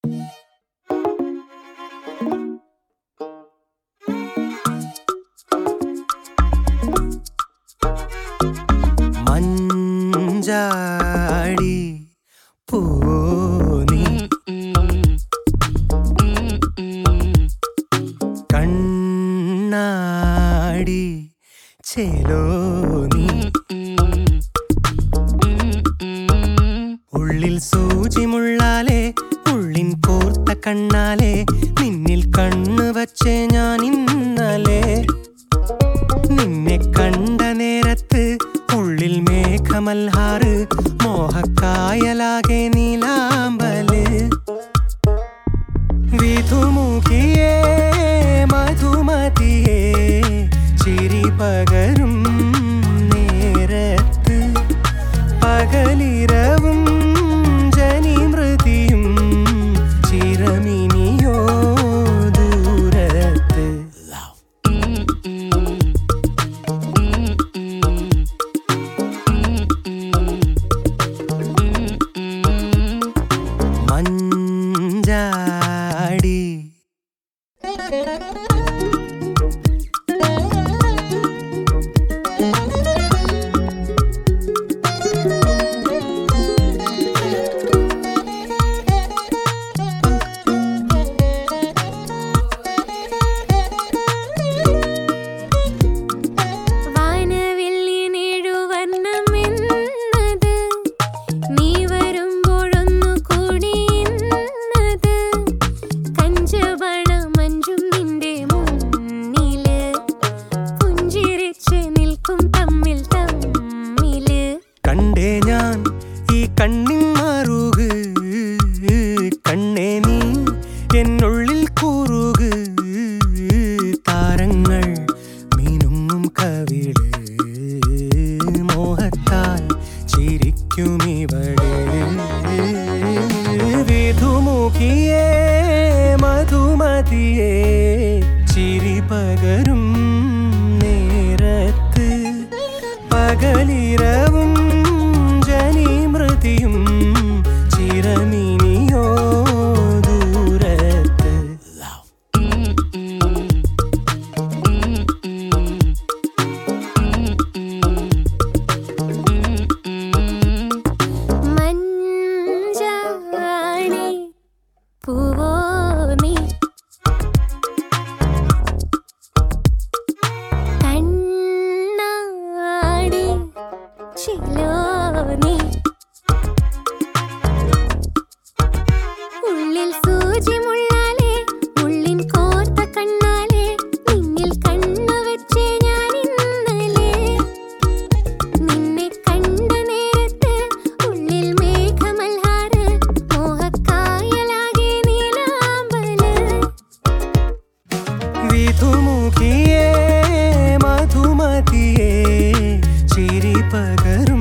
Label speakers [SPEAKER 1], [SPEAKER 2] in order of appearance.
[SPEAKER 1] മഞ്ചാടി പൂനി കണ്ണാടി ചെലോനി ഉള്ളിൽ സൂചിമുള്ളാലെ ഉള്ളിൻ കോർത്ത കണ്ണാലെ നിന്നിൽ കണ്ണു വച്ചേ ഞാൻ ഇന്നലെ നിന്നെ കണ്ട നേരത്ത് ഉള്ളിൽ മേഘമൽഹാറ് മോഹക്കായലാകെ നീലാമ്പല് വിധുമുഖിയേ മധുമതിയേ ചിരി പകരും നേരത്ത് പകലിരവും ജനിമൃതിയും ചിരമിനിയോ ദൂരത്ത് മഞ്ചാടി
[SPEAKER 2] വാനവില്ലിനേഴുവർണ്ണമെന്നത് നീ വരുമ്പോഴൊന്നു കൂടി ഇന്നത് കഞ്ചവണമഞ്ചും നിന്റെ മുന്നില് പുഞ്ചിരിച്ച് നിൽക്കും തമ്മിൽ തമ്മില്
[SPEAKER 1] കണ്ടേ ഞാൻ ഈ കണ്ണിൻ മാറുക കണ്ണേ നീ എന്നുള്ളിൽ കൂറുക താരങ്ങൾ മീനുങ്ങും കവിള് മോഹത്താൽ ചിരിക്കും ഇവിടെ വിധുമുഖിയേ മധുമതിയേ ചിരി പകരും നേരത്ത് പകലിരവും ജനിമൃതിയും ചിരമിനിയോ ദൂരത്ത്
[SPEAKER 2] മഞ്ചാടി പൂവോ നീ കണ്ണാടി ചിലോ നീ ഉള്ളിൽ സൂചിമുള്ളാലെ ഉള്ളിൻ കോർത്ത കണ്ണാലെ നിന്നിൽ കണ്ണു വെച്ചേ ഞാൻ ഇന്നലെ നിന്നെ കണ്ട നേരത്ത് ഉള്ളിൽ മേഘമൽഹാറ് മോഹക്കായലാകെ നീലാമ്പല്
[SPEAKER 1] വിധുമുഖിയേ മധുമതിയേ ചിരി പകരും